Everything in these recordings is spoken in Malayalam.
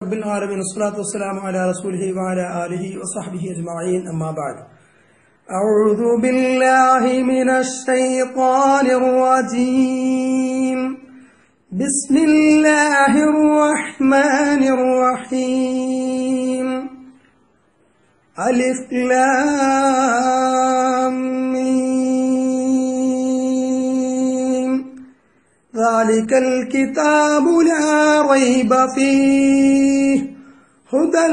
رب العالمين والصلاة والسلام على رسوله وعلى آله وصحبه أجمعين أما بعد أعوذ بالله من الشيطان الرجيم بسم الله الرحمن الرحيم ألف لام ميم ذلك الكتاب لا ريب فيه هدى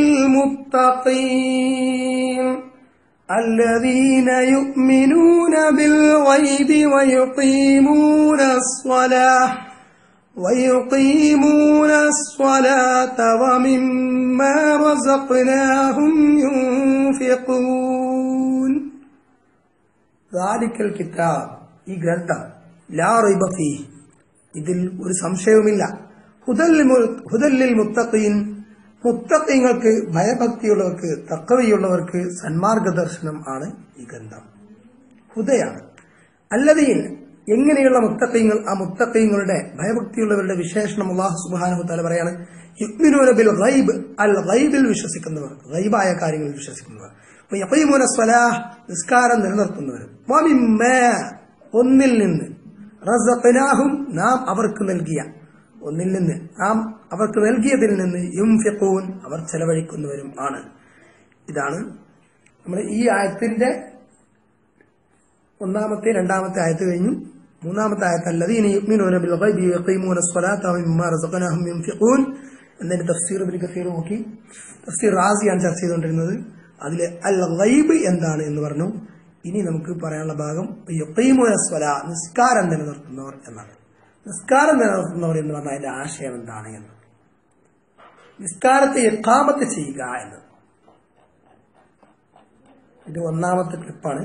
للمتقين الذين يؤمنون بالغيب ويقيمون الصلاة ويقيمون الصلاة ومما رزقناهم ينفقون ذلك الكتاب ഈ ഗ്രന്ഥം ലാ റൈബ ഫീ ഇതിൽ ഒരു സംശയവുമില്ല ഹുദല്ലിൽ മു- ഹുദല്ലിൽ മുത്തഖീൻ മുത്തഖീങ്ങൾക്ക് ഭയഭക്തിയുള്ളവർക്ക് തക്കവയുള്ളവർക്ക് സന്മാർഗദർശനം ആണ് ഈ ഗ്രന്ഥം ഹുദയാണ് അല്ലതീൻ എങ്ങനെയുള്ള മുത്തഖീങ്ങൾ ആ മുത്തഖീങ്ങളുടെ ഭയഭക്തിയുള്ളവരുടെ വിശേഷണം അള്ളാഹു സുബ്ഹാനഹു തആല പറയാണ് യുക്മിനൂന ബിൽ ഗൈബ് അൽ ഗൈബിൽ വിശ്വസിക്കുന്നവർ ഗൈബായ കാര്യങ്ങളിൽ വിശ്വസിക്കുന്നവർ അപ്പൊ യഖീമൂന സ്വലാഹ് നിസ്കാരം നിലനിർത്തുന്നവർ വമിമ്മ ഒന്നിൽ നിന്ന് റസഖനാഹും നാം അവർക്ക് നൽകിയ ഒന്നിൽ നിന്ന് നാം അവർക്ക് നൽകിയതിൽ നിന്ന് യുംഫിഖൂൻ അവർ ചെലവഴിക്കുന്നവരും ആണ് ഇതാണ് നമ്മൾ ഈ ആയത്തിന്റെ ഒന്നാമത്തെ രണ്ടാമത്തെ ആയത്ത് കഴിഞ്ഞു മൂന്നാമത്തെ ആയത്ത് അല്ലദീന യുഅ്മിനൂന ബിൽ ഗൈബി വയഖീമൂന സ്വലാത്ത വമിമ്മാ റസഖനാഹും യുൻഫിഖൂൻ എന്നതിന്റെ തഫ്സീർ ഇബ്നു കസീർ നോക്കി തഫ്സീർ റാസിയാണ് ചർച്ച ചെയ്തുകൊണ്ടിരുന്നത് അതിൽ അൽ ഗൈബ് എന്താണ് എന്ന് പറഞ്ഞു ഇനി നമുക്ക് പറയാനുള്ള ഭാഗം യുഖീമൂന സ്വലാ നിസ്കാരം നിലനിർത്തുന്നവർ എന്നാണ് നിസ്കാരം നിലനിർത്തുന്നവർ എന്ന് പറഞ്ഞാൽ അതിന്റെ ആശയം എന്താണ് എന്ന് നിസ്കാരത്തെ ഇഖാമത്ത് ചെയ്യുക എന്ന് ഇത് ഒന്നാമത്തെ ക്ലിപ്പാണ്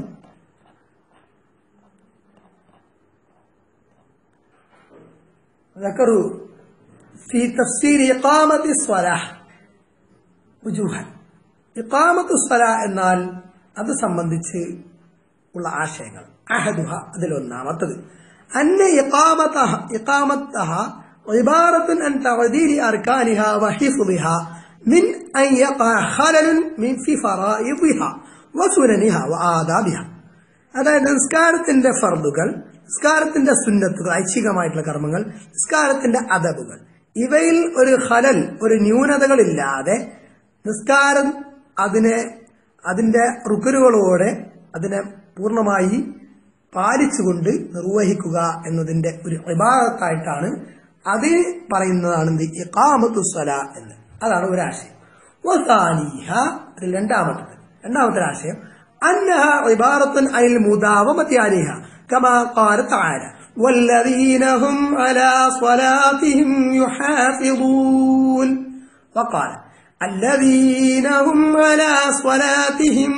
ذكروا في تفسير إقامة الصلاة وجوها إقامة الصلاة എന്നാൽ അത് സംബന്ധിച്ച് ഉള്ള ആശയങ്ങൾ അഹദുഹ അതിലൊന്നാമത്തത് അന്ന ഇഖാമതഹ ഇഖാമത്തഹ عبارة عن تعديل أركانها وحفظها من أن يقع خلل من في فرائضها وسننها وآدابها അതായത് നിസ്കാരത്തിന്റെ ഫർദുകൾ നിസ്കാരത്തിന്റെ സുന്നത്തുകൾ ഐച്ഛികമായിട്ടുള്ള കർമ്മങ്ങൾ നിസ്കാരത്തിന്റെ അദബുകൾ ഇവയിൽ ഒരു ഹലൽ ഒരു ന്യൂനതകളില്ലാതെ നിസ്കാരം അതിനെ അതിന്റെ റുക്കനുകളോടെ അതിനെ പൂർണ്ണമായി പാലിച്ചുകൊണ്ട് നിർവഹിക്കുക എന്നതിന്റെ ഒരു വിഭാഗത്തായിട്ടാണ് അത് പറയുന്നതാണ് എന്ത് ഇഖാമത്തു സ്വല എന്ന് അതാണ് ഒരാശയം വസാനീഹ അതിൽ രണ്ടാമത്തത് രണ്ടാമത്തെ ആശയം أنها عبارة عن المداومة عليها كما قال تعالى والذين هم على صلاتهم يحافظون وقال الذين هم على صلاتهم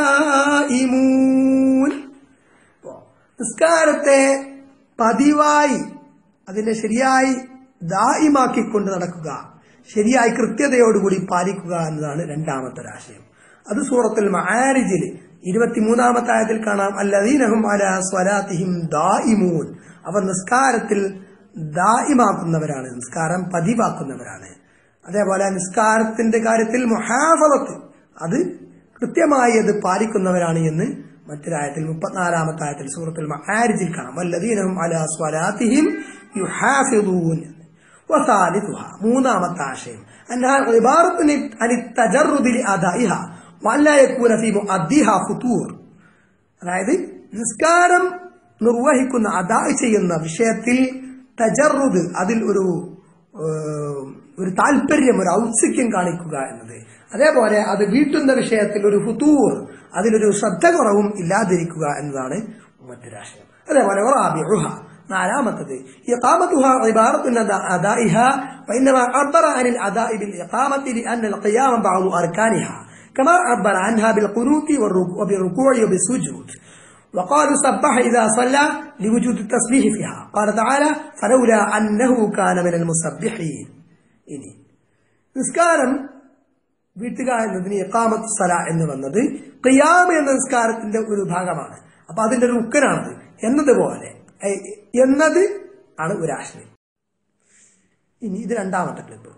دائمون നിസ്കാരത്തെ പതിവായി അതിനെ ശരിയായി ദായിമാക്കിക്കൊണ്ട് നടക്കുക ശരിയായി കൃത്യതയോടുകൂടി പാലിക്കുക എന്നതാണ് രണ്ടാമത്തെ ഒരാശയം അത് സൂറത്തുൽ മആരിജിൽ ഇരുപത്തിമൂന്നാമത്തെ ആയത്തിൽ കാണാം അല്ലദീനഹും അലാ സ്വലാത്തിഹിം ദായിമൂൻ അവർ നിസ്കാരത്തിൽ ദായിമാക്കുന്നവരാണ് നിസ്കാരം പതിവാക്കുന്നവരാണ് അതേപോലെ നിസ്കാരത്തിന്റെ കാര്യത്തിൽ മുഹാഫലത്ത് അത് കൃത്യമായി അത് പാലിക്കുന്നവരാണ് എന്ന് മറ്റൊരായത്തിൽ മുപ്പത്തിനാലാമത്തെ ആയത്തിൽ സൂറത്തുൽ മആരിജിൽ കാണാം വല്ലദീനഹും അലാ സ്വലാത്തിഹിം യുഹാഫിദൂൻ وثالثها മൂന്നാമത്തെ ആശയം أنها عبارة عن التجرد لأدائها وأن لا يكون في مؤديها فطور അതായത് നിസ്കാരം നിർവഹിക്കുന്ന അദാ ചെയ്യുന്ന വിഷയത്തിൽ തജറുദ് അതിൽ ഒരു ഏഹ്, ഒരു താല്പര്യം ഒരു ഔത്സുക്യം കാണിക്കുക എന്നത് അതേപോലെ അത് വീട്ടുന്ന വിഷയത്തിൽ ഒരു ഫുതൂർ അതിലൊരു ശ്രദ്ധ കുറവും ഇല്ലാതിരിക്കുക എന്നതാണ് മറ്റൊരാശയം അതേപോലെ റാബിഉഹ നാലാമത്തത് ഇഖാമത്തുഹ ഇബാറത്തുൻ അദാഇഹ وإنما عبر عن الأداء بالإقامة لأن القيام بعض أركانها كما عبر عنها بالقنوت والركوع وبالركوع وبالسجود وقالوا سبح إذا صلى لوجود التسبيح فيها قال تعالى فلولا أنه كان من المسبحين إني നിസ്കാരം വീട്ടുക എന്നതിന് ഇക്കാമത്ത് സല എന്ന് വന്നത് ഖിയാം എന്ന നിസ്കാരത്തിന്റെ ഒരു ഭാഗമാണ് അപ്പൊ അതിന്റെ ഒരു ഉക്കനാണത് എന്നതുപോലെ എന്നത് ആണ് ഒരു ആശയം ഇനി ഇത് രണ്ടാമത്തെ ക്ലിപ്പ്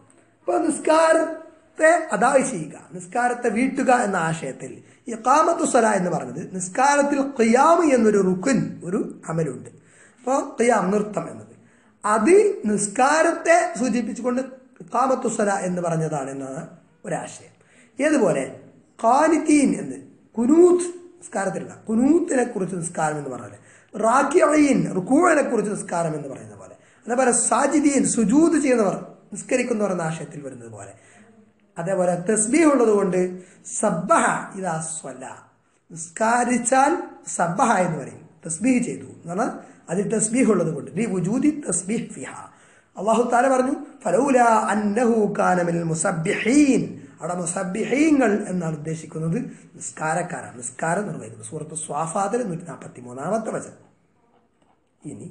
ഇപ്പൊ നിസ്കാരത്തെ അതായി ചെയ്യുക നിസ്കാരത്തെ വീട്ടുക എന്ന ആശയത്തിൽ ഈ കാമത്തു സ്വല എന്ന് പറഞ്ഞത് നിസ്കാരത്തിൽ ഖിയാമ് എന്നൊരു റുക്കുൻ ഒരു അമലുണ്ട് അപ്പോൾ ഖിയാം നൃത്തം എന്നത് അത് നിസ്കാരത്തെ സൂചിപ്പിച്ചുകൊണ്ട് കാമത്തു സ്വല എന്ന് പറഞ്ഞതാണ് എന്നാണ് ഒരാശയം ഏതുപോലെ ഖാനിത്തീൻ എന്ന് കുനൂത്ത് നിസ്കാരത്തിലുള്ള കുനൂത്തിനെ കുറിച്ച് നിസ്കാരം എന്ന് പറഞ്ഞാൽ റാക്കിയീൻ റുക്കൂഴിനെ കുറിച്ച് നിസ്കാരം എന്ന് പറയുന്ന പോലെ അതേപോലെ സാജിദീൻ സുജൂത് ചെയ്യുന്നവർ നിസ്കരിക്കുന്നവർ എന്ന ആശയത്തിൽ വരുന്നത് പോലെ അതേപോലെ തസ്ബീഹ് ഉള്ളത് കൊണ്ട് സബ്ബഹ ഇതാ സ്വല നിസ്കാരിച്ചാൽ സബ്ബഹ എന്ന് പറയും തസ്ബീഹ് ചെയ്തു എന്ന് പറഞ്ഞാൽ അതിൽ തസ്ബീഹ് ഉള്ളത് കൊണ്ട് ലി വുജൂദി തസ്ബീഹ് ഫിഹ അള്ളാഹു താല പറഞ്ഞു ഫലൗല അന്നഹു കാനമിൽ മുസബ്ബിഹീൻ അവിടെ മുസബ്ബിഹീങ്ങൾ എന്നാണ് ഉദ്ദേശിക്കുന്നത് നിസ്കാരക്കാരാണ് നിസ്കാരം നിർവഹിക്കുന്നത് സൂറത്ത് സ്വാഫാദിൽ നൂറ്റി നാൽപ്പത്തി മൂന്നാമത്തെ വചനം ഇനി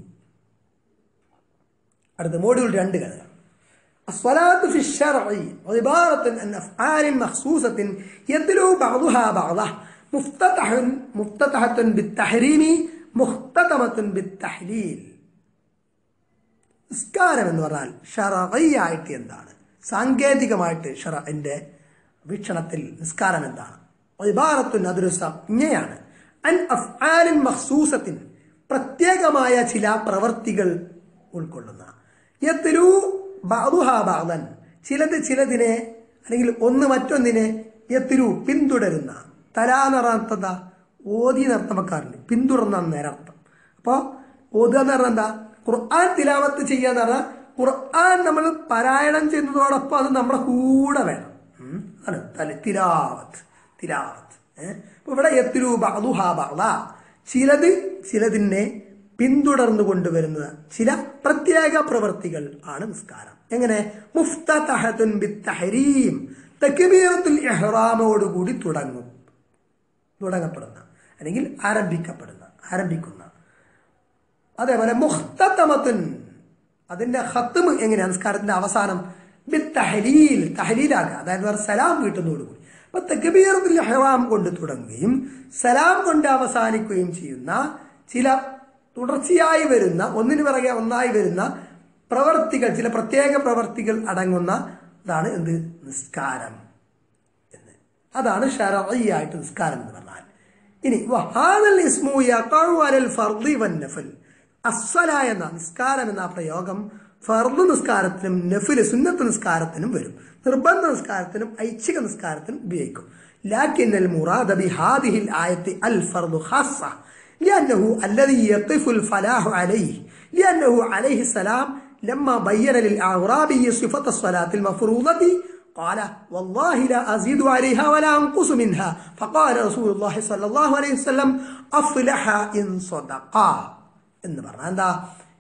അടുത്ത മോഡ്യൂൾ രണ്ട് കഥ الصلاة في الشرع عبارة عن أفعال مخصوصة يتلو بعضها بعضه مفتتح مفتتحة بالتحريم مختتمة بالتحليل നിസ്കാരം എന്ന് പറഞ്ഞാൽ ഷറയായിട്ട് എന്താണ് സാങ്കേതികമായിട്ട് ഷറന്റെ വീക്ഷണത്തിൽ നിസ്കാരം എന്താണ് ഇബാറത്തുൻ അതൊരു സംജ്ഞയാണ് അൻ അഫ്ആലിൻ മഖ്സൂസത്തിൻ പ്രത്യേകമായ ചില പ്രവർത്തികൾ ഉൾക്കൊള്ളുന്ന യത്തിലു ബഅദുഹാ ബഅദൻ ചിലത് ചിലതിനെ അല്ലെങ്കിൽ ഒന്ന് മറ്റൊന്നിനെ യത്തിലു പിന്തുടരുന്ന തലാന്നർത്ഥ ഓതി നർത്ഥം വെക്കാറുണ്ട് പിന്തുടർന്ന നേരർത്ഥം അപ്പോ ഓതുക എന്ന് പറഞ്ഞാൽ എന്താ ഖുർആൻ തിലാവത്ത് ചെയ്യാന്ന് പറഞ്ഞാൽ ഖുർആൻ നമ്മൾ പാരായണം ചെയ്യുന്നതോടൊപ്പം അത് നമ്മുടെ കൂടെ വേണം ഉം. അതാണ് തല തിലാവത്ത് തിലാവത്ത് ഏഹ് അപ്പൊ ഇവിടെ എത്തിരു ബഅദുഹാ ബഅദ ചിലത് ചിലതിനെ പിന്തുടർന്നു കൊണ്ടുവരുന്ന ചില പ്രത്യേക പ്രവർത്തികൾ ആണ് നിസ്കാരം എങ്ങനെ മുഫ്തഹത്തുൻ ബിത്തഹരീം തക്ബീറത്തുൽ ഇഹ്റാമോടുകൂടി തുടങ്ങും തുടങ്ങപ്പെടുന്ന അല്ലെങ്കിൽ ആരംഭിക്കപ്പെടുന്ന ആരംഭിക്കുന്ന അതേപോലെ മുഖ്തമത്തുൻ അതിന്റെ ഹത്തും എങ്ങനെയാണ് നിസ്കാരത്തിന്റെ അവസാനം തഹലീൽ തഹലീലാക്കുക അതായത് വേറെ സലാം വീട്ടുന്നതോടുകൂടി അപ്പൊ തക്ബീറത്തുൽ ഇഹ്റാം കൊണ്ട് തുടങ്ങുകയും സലാം കൊണ്ട് അവസാനിക്കുകയും ചെയ്യുന്ന ചില തുടർച്ചയായി വരുന്ന ഒന്നിനു പിറകെ ഒന്നായി വരുന്ന പ്രവർത്തികൾ ചില പ്രത്യേക പ്രവർത്തികൾ അടങ്ങുന്ന ഇതാണ് എന്ത് നിസ്കാരം എന്ന് അതാണ് ഷറഈയായിട്ട് നിസ്കാരം എന്ന് പറഞ്ഞാൽ ഇനി വഹാദൽ ഇസ്മു യഖഉ അലൽ ഫർദി വൻ നഫൽ അസ്സല എന്ന നിസ്കാരം എന്ന പ്രയോഗം ഫർദ് നിസ്കാരത്തിനും നഫിൽ സുന്നത്ത് നിസ്കാരത്തിനും വരും നിർബന്ധ നിസ്കാരത്തിനും ഐച്ഛിക നിസ്കാരത്തിനും ഉപയോഗിക്കും ലാക്കിൻ അൽ മുറാദ ബിഹാദിഹിൽ ആയത്തി അൽ ഫർദു ഖാസ്സ لأنه الذي يقف الفلاح عليه لأنه عليه السلام لما بين للأعرابي صفة الصلاة المفروضة قال والله لا أزيد عليها ولا أنقص منها فقال رسول الله صلى الله عليه وسلم أفلح إن صدقا എന്ന് പറഞ്ഞാൽ എന്താ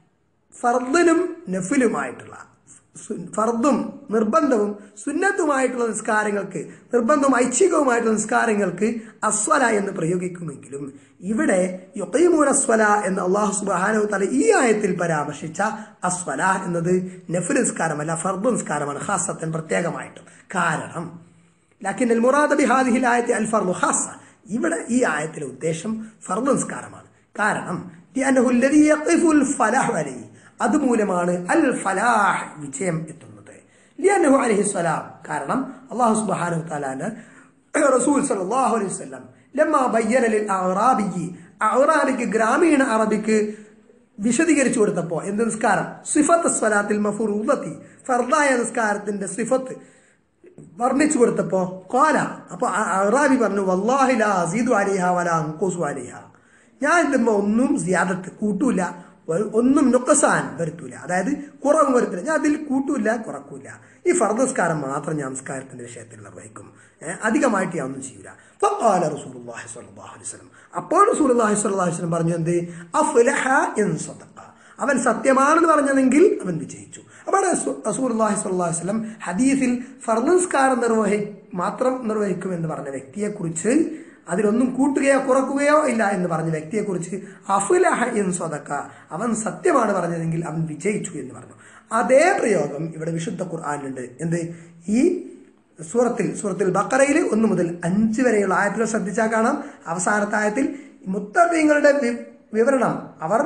ഫർദിനും നഫിലുമായിട്ടുള്ള സു- ഫർദും നിർബന്ധവും സുന്നത്തുമായിട്ടുള്ള നിസ്കാരങ്ങൾക്ക് നിർബന്ധവും ഐച്ഛികവുമായിട്ടുള്ള നിസ്കാരങ്ങൾക്ക് അസ്വല എന്ന് പ്രയോഗിക്കുമെങ്കിലും ഇവിടെ യുക്കൈമൂൻ അസ്വല എന്ന് അള്ളാഹു സുബാനു തല ഈ ആയത്തിൽ പരാമർശിച്ച അസ്വല എന്നത് നഫിൽ നിസ്കാരമല്ല ഫർദ് നിസ്കാരമാണ് ഖാസത്തൻ പ്രത്യേകമായിട്ടും കാരണം ലാക്കിൻ അൽ മുറാദ ബിഹാദിഹിൽ ആയത്തി അൽ ഫർദു ഖാസ ഇവിടെ ഈ ആയത്തിലെ ഉദ്ദേശം ഫർദ് നിസ്കാരമാണ് കാരണം لأنه الذي يقف الفلاح عليه അതുമൂലമാണ് അൽ ഫലാഹ് വിജയം എത്തുന്നത് ലിയനഹു അലൈഹി സ്വലാം കാരണം അള്ളാഹു സുബ്ഹാനഹു തആലാന് റസൂൽ സല്ലല്ലാഹു അലൈഹി വസല്ലം ലമ്മ ബയ്യന ലിൽ അഅറാബിയി അഅറാബിക്ക് ഗ്രാമീണ അറബിക്ക് വിശദീകരിച്ചു കൊടുത്തപ്പോ എന്ത് നിസ്കാരം സിഫത്ത് സ്വലാത്തിൽ മഫറൂദത്തി ഫർദായ നിസ്കാരത്തിന്റെ സിഫത്ത് വർണ്ണിച്ചു കൊടുത്തപ്പോ കോല അപ്പൊ അറാബി പറഞ്ഞു വല്ലാഹി ലാ അസീദു അലിഹ വല അൻഖുസു അലിഹ ഞാൻ ഇതുമ്പോ ഒന്നും സിയാദത്ത് കൂട്ടൂല ഒ- ഒന്നും നുക്കസാൻ വരുത്തൂല അതായത് കുറവ് വരുത്തില്ല ഞാൻ അതിൽ കൂട്ടൂല കുറക്കൂല ഈ ഫർദസ്കാരം മാത്രം ഞാൻ നിസ്കാരത്തിന്റെ വിഷയത്തിൽ നിർവഹിക്കും ഏഹ് അധികമായിട്ട് ഞാൻ ഒന്നും ചെയ്യൂല ഫഖാല റസൂലുള്ളാഹി സ്വല്ലല്ലാഹു അലൈഹി വസല്ലം അപ്പോൾ റസൂലുള്ളാഹി സ്വല്ലല്ലാഹു അലൈഹി വസല്ലം പറഞ്ഞു എന്ത് അഫ്ലഹ ഇൻ സദഖ അവൻ സത്യമാണെന്ന് പറഞ്ഞതെങ്കിൽ അവൻ വിജയിച്ചു അപ്പോൾ റസൂലുള്ളാഹി സ്വല്ലല്ലാഹു അലൈഹി വസല്ലം ഹദീസിൽ ഫർദസ്കാരം നിർവഹി മാത്രം നിർവഹിക്കുമെന്ന് പറഞ്ഞ വ്യക്തിയെക്കുറിച്ച് അതിലൊന്നും കൂട്ടുകയോ കുറക്കുകയോ ഇല്ല എന്ന് പറഞ്ഞ വ്യക്തിയെക്കുറിച്ച് അഫുലഹ ഇൻ സ്വതക്ക അവൻ സത്യമാണ് പറഞ്ഞതെങ്കിൽ അവൻ വിജയിച്ചു എന്ന് പറഞ്ഞു അതേ പ്രയോഗം ഇവിടെ വിശുദ്ധ ഖുർആാനിലുണ്ട് എന്ത് ഈ സൂറത്തിൽ സൂറത്തിൽ ബക്കറയിൽ ഒന്ന് മുതൽ അഞ്ച് വരെയുള്ള ആയത്തുകൾ ശ്രദ്ധിച്ചാൽ കാണാം അവസാനത്തെ ആയത്തിൽ മുത്തബീങ്ങളുടെ വിവരണം അവർ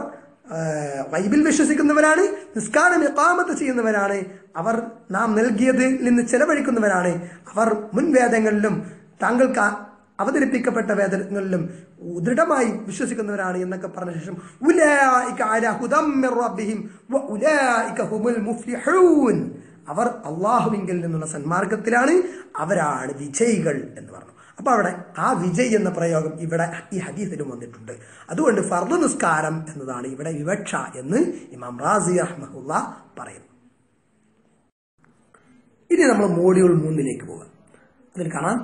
വൈബിൽ വിശ്വസിക്കുന്നവരാണ് നിസ്കാരം ഇഖാമത്ത് ചെയ്യുന്നവരാണ് അവർ നാം നൽകിയതിൽ നിന്ന് ചെലവഴിക്കുന്നവരാണ് അവർ മുൻ വേദങ്ങളിലും താങ്കൾക്ക് അവതരിപ്പിക്കപ്പെട്ട വേദങ്ങളിലും ദൃഢമായി വിശ്വസിക്കുന്നവരാണ് എന്നൊക്കെ പറഞ്ഞ ശേഷം ഉലായിക അലാ ഹുദം മിർ റബ്ബിഹിം വ ഉലായിക ഹുമുൽ മുഫ്ലിഹൂൻ അവർ അള്ളാഹുവിങ്കിൽ നിന്നുള്ള സന്മാർഗത്തിലാണ് അവരാണ് വിജയികൾ എന്ന് പറഞ്ഞു അപ്പൊ അവിടെ ആ വിജയ് എന്ന പ്രയോഗം ഇവിടെ ഈ ഹദീസിലും വന്നിട്ടുണ്ട് അതുകൊണ്ട് ഫർദ് നിസ്കാരം എന്നതാണ് ഇവിടെ വിവക്ഷ എന്ന് ഇമാം റാസി അഹ്മഹുല്ല പറയുന്നു ഇനി നമ്മൾ മോഡ്യൂൾ മൂന്നിലേക്ക് പോകാം അതിൽ കാണാം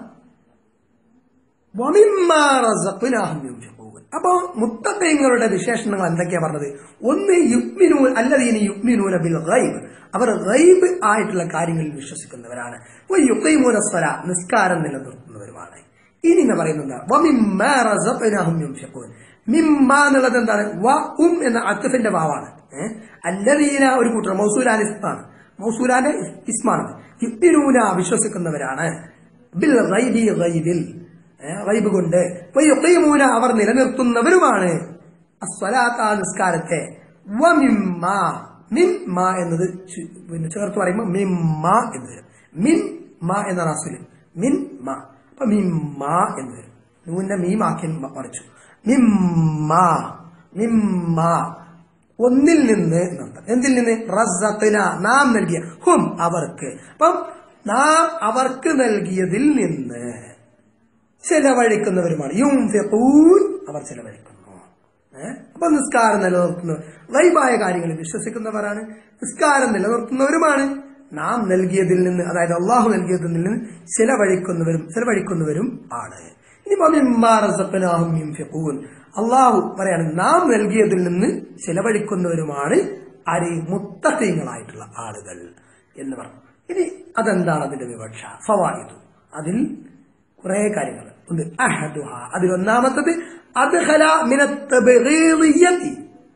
വമിമ്മാ റസഖ്നാഹും യുൻഫിഖൂൻ. അപ്പോ മുത്തക്കയങ്ങളുടെ വിശേഷണങ്ങൾ എന്തൊക്കെയാ പറഞ്ഞത് ഒന്ന് യുഗ്മിനൂ അല്ലതീന യുഗ്മിനൂന ബിൽ ഗൈബ് അവർ ഗൈബ് ആയിട്ടുള്ള കാര്യങ്ങളിൽ വിശ്വസിക്കുന്നവരാണ് യുക്കൈമൂന സ്വല നിസ്കാരം നിലനിർത്തുന്നവരുമാണ് ഇനി എന്ന് പറയുന്നത് വമിമ്മാ റസഖ്നാഹും യുൻഫിഖൂൻ. മിമ്മ എന്നുള്ളത് എന്താണ് വ ഉം എന്ന അത്തഫിന്റെ ഭാവാണ് ഏഹ് അല്ലതീന ഒരു കൂട്ടർ മൗസൂലാൻ ഇസ്മാണ് മൗസൂലാന്റെ ഇസ്മാണ് യുഗ്മിനൂന വിശ്വസിക്കുന്നവരാണ് ബിൽ ഗൈബി ഗൈബിൽ റൈബ് കൊണ്ട് വയുഖീമൂന അവർ നിലനിർത്തുന്നവരുമാണ് അസ്വലാത്ത ആ നിസ്കാരത്തെ വമിമ്മ മിമ്മ എന്നത് ചു- പിന്നെ ചേർത്ത് പറയുമ്പോൾ മിമ്മ എന്ന് വരും മിൻ മ എന്നാണ് അസുല് മിൻ മ അപ്പൊ മിമ്മ എന്ന് വരും നൂന്നെ മീമാക്കി മറിച്ചു മിമ്മ മിമ്മ ഒന്നിൽ നിന്ന് എന്നർത്ഥം എന്തിൽ നിന്ന് റസഖ്ന നാം നൽകിയ ഹും അവർക്ക് അപ്പം നാം അവർക്ക് നൽകിയതിൽ നിന്ന് ചെലവഴിക്കുന്നവരുമാണ് യുംഫിഖൂൻ അവർ ചെലവഴിക്കുന്നു ഏഹ്? അപ്പൊ നിസ്കാരം നിലനിർത്തുന്നു വൈബായ കാര്യങ്ങളിൽ വിശ്വസിക്കുന്നവരാണ് നിസ്കാരം നിലനിർത്തുന്നവരുമാണ് നാം നൽകിയതിൽ നിന്ന് അതായത് അള്ളാഹു നൽകിയതിൽ നിന്ന് ചെലവഴിക്കുന്നവരും ചെലവഴിക്കുന്നവരും ആണ് ഇനി വമിമ്മാ റസഖ്നാഹും യുൻഫിഖൂൻ. അള്ളാഹു പറയാണ് നാം നൽകിയതിൽ നിന്ന് ചെലവഴിക്കുന്നവരുമാണ് ആര് മുത്തഖീങ്ങളായിട്ടുള്ള ആളുകൾ എന്ന് പറഞ്ഞു ഇനി അതെന്താണ് അതിന്റെ വിവക്ഷ ഫവായിദു അതിൽ കുറെ കാര്യങ്ങൾ ഉണ്ട് അഹദുഹ അതിൽ ഒന്നാമത്തത് അദ്ഖല മിനത്തബഗീദിയത്തി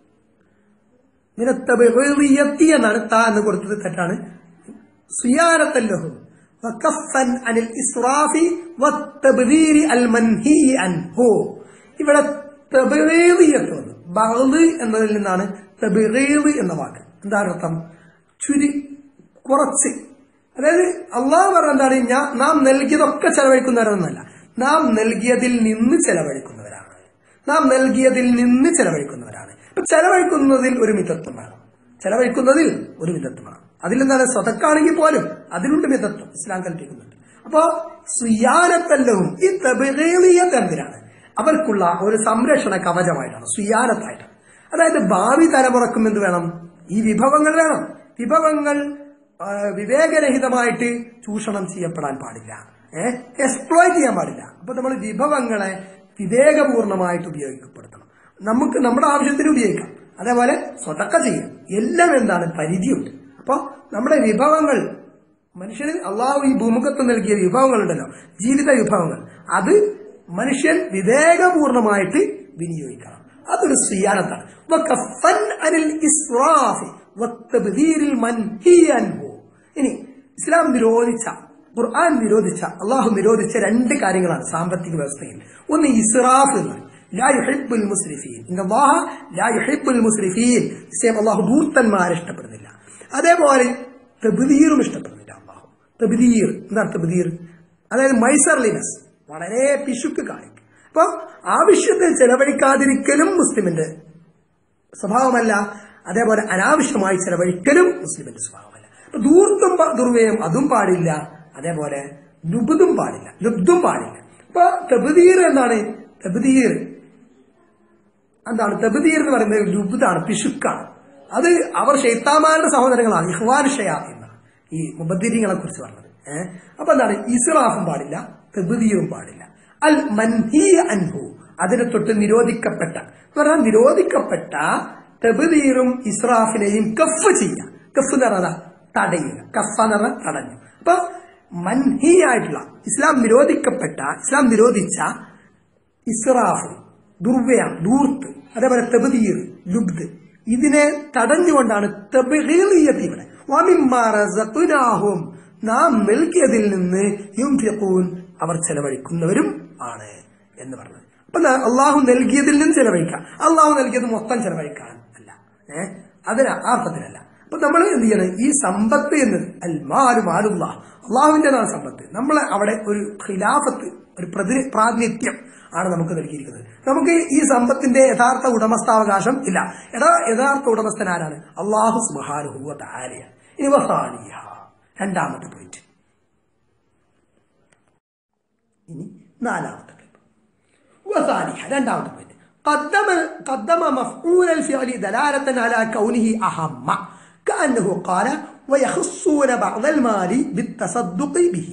മിനത്തബഗീദിയത്തി എന്നാണ് താ എന്ന് കൊടുത്തത് തെറ്റാണ് സിയാരത്തല്ലഹും വകഫൻ അനിൽ ഇസ്റാഫി വത്തബ്ദീരി അൽ മൻഹി അൻഹു ഇവിടെ തബഗീദിയത്ത് വന്നു ബഗ്ദ് എന്നതിൽ നിന്നാണ് തബഗീദ് എന്ന വാക്ക് എന്താണ് അർത്ഥം ചുരി കുറച്ച് അതായത് അള്ളാഹ് പറഞ്ഞ എന്താണ് ഞാൻ നാം നൽകിയതൊക്കെ ചെലവഴിക്കുന്നവരെന്നല്ല നാം നൽകിയതിൽ നിന്ന് ചെലവഴിക്കുന്നവരാണ് നാം നൽകിയതിൽ നിന്ന് ചെലവഴിക്കുന്നവരാണ് അപ്പൊ ചെലവഴിക്കുന്നതിൽ ഒരു മിതത്വം വേണം ചെലവഴിക്കുന്നതിൽ ഒരു മിതത്വം വേണം അതിൽ എന്താണ് സ്വതക്കാണെങ്കിൽ പോലും അതിലുണ്ട് മിതത്വം ഇസ്ലാം കൽപ്പിക്കുന്നുണ്ട് അപ്പോ സുയാനത്തല്ലവും ഈ തബിറേലിയത്ത് എന്തിനാണ് അവർക്കുള്ള ഒരു സംരക്ഷണ കവചമായിട്ടാണ് സുയാനത്തായിട്ടാണ് അതായത് ഭാവി തലമുറക്കും എന്ത് വേണം ഈ വിഭവങ്ങൾ വേണം വിഭവങ്ങൾ ആ, വിവേകരഹിതമായിട്ട് ചൂഷണം ചെയ്യപ്പെടാൻ പാടില്ല ഏഹ് എക്സ്പ്ലോയിറ്റ് ചെയ്യാൻ പാടില്ല അപ്പൊ നമ്മൾ വിഭവങ്ങളെ വിവേകപൂർണമായിട്ട് ഉപയോഗിക്കപ്പെടുത്തണം നമുക്ക് നമ്മുടെ ആവശ്യത്തിന് ഉപയോഗിക്കാം അതേപോലെ സ്വതക്ക ചെയ്യാം എല്ലാം എന്താണ് പരിധിയുണ്ട് അപ്പൊ നമ്മുടെ വിഭവങ്ങൾ മനുഷ്യന് അള്ളാഹു ഈ ഭൂമുഖത്ത് നൽകിയ വിഭവങ്ങളുണ്ടല്ലോ ജീവിത വിഭവങ്ങൾ അത് മനുഷ്യൻ വിവേകപൂർണമായിട്ട് വിനിയോഗിക്കണം അതൊരു സിയാനത്താണ് വകഫൻ അനിൽ ഇസ്റാഫി വത്തബ്ദീരിൽ മൻഹി അൻഹു. ഇനി ഇസ്ലാം നിരോധിച്ച ഖുർആൻ നിരോധിച്ച അള്ളാഹു നിരോധിച്ച രണ്ട് കാര്യങ്ങളാണ് സാമ്പത്തിക വ്യവസ്ഥയിൽ ഒന്ന് ഇസ്റാഫ് എന്ന് പറയും. ലാ യുഹിബ്ബുൽ മുസ്രിഫീൻ ഇന്നല്ലാഹ ലാ യുഹിബ്ബുൽ മുസ്രിഫീൻ നിശ്ചയം അള്ളാഹു ധൂർത്തന്മാരെ ഇഷ്ടപ്പെടുന്നില്ല അതേപോലെ തബ്ദീറും ഇഷ്ടപ്പെടുന്നില്ല അള്ളാഹു തബ്ദീർ എന്താണ് തബ്ദീർ അതായത് മൈസർലിനെസ് വളരെ പിശുക്ക് കാണിക്കും അപ്പൊ ആവശ്യത്തിൽ ചെലവഴിക്കാതിരിക്കലും മുസ്ലിമിന്റെ സ്വഭാവമല്ല അതേപോലെ അനാവശ്യമായി ചെലവഴിക്കലും മുസ്ലിമിന്റെ സ്വഭാവമല്ല അപ്പൊ ദൂർത്തും പ- ദുർവ്യയം അതും പാടില്ല അതേപോലെ ലുബുദും പാടില്ല ലുബ്ദും പാടില്ല അപ്പൊ തബുദീർ എന്താണ് തബുദീർ എന്താണ് തബുദീർ എന്ന് പറയുന്നത് ലുബുദാണ് പിശുക്കാണ് അത് അവർ ഷെയ്ത്താമാരുടെ സഹോദരങ്ങളാണ് ഇഹ്വാൻ ഷയ എന്നാണ് ഈ മുബദ്ദീരിങ്ങളെ കുറിച്ച് പറഞ്ഞത് ഏഹ് അപ്പൊ എന്താണ് ഇസ്റാഫും പാടില്ല തബുദീറും പാടില്ല അൽ മൻഹി അൻഹു അതിനെ തൊട്ട് നിരോധിക്കപ്പെട്ട എന്ന് പറഞ്ഞാൽ നിരോധിക്കപ്പെട്ട തബുദീറും ഇസ്രാഫിനെയും കഫ് ചെയ്യുക കഫ് എന്ന് പറഞ്ഞാൽ തടയുക കഫ എന്ന് പറഞ്ഞാൽ തടഞ്ഞു അപ്പൊ മൻഹി ആയിട്ടുള്ള ഇസ്ലാം നിരോധിക്കപ്പെട്ട ഇസ്ലാം നിരോധിച്ച ഇസ്രാഫ് ദുർവ്യയം ദൂർത്ത് അതേപോലെ തെബദീർ ലുബ്ദ് ഇതിനെ തടഞ്ഞുകൊണ്ടാണ് തെബീയത്ത് ഇവിടെ വമിമ്മാ റസഖ്നാഹും നാം നൽകിയതിൽ നിന്ന് യുംഫിഖൂൻ അവർ ചെലവഴിക്കുന്നവരും ആണ് എന്ന് പറഞ്ഞത് അപ്പൊ ന- അള്ളാഹു നൽകിയതിൽ നിന്ന് ചെലവഴിക്കാം അള്ളാഹു നൽകിയത് മൊത്തം ചെലവഴിക്കാൻ അല്ല ഏഹ് അതിന് ആ അർത്ഥത്തിലല്ല അപ്പൊ നമ്മൾ എന്ത് ചെയ്യണം ഈ സമ്പത്ത് എന്നത് അൽ മാലു മാലുള്ള അള്ളാഹുവിൻ്റെതാണ് സമ്പത്ത് നമ്മൾ അവിടെ ഒരു ഖിലാഫത്ത് ഒരു പ്രതി പ്രാതിനിധ്യം ആണ് നമുക്ക് നൽകിയിരിക്കുന്നത് നമുക്ക് ഈ സമ്പത്തിന്റെ യഥാർത്ഥ ഉടമസ്ഥാവകാശം ഇല്ല എടാ യഥാർത്ഥ ഉടമസ്ഥൻ ആരാണ് അള്ളാഹു സുബാനുഹുവ താരയാണ് ഇനി വസാനിയ രണ്ടാമത്തെ പോയിന്റ് ഇനി നാലാമത്തെ ക്ലിപ്പ് وثانيها രണ്ടാമത്തെ പോയിന്റ് قدم قدم مفعول الفعل دلالة على كونه أهم كأنه قال ويخصون بعض المال بالتصدق به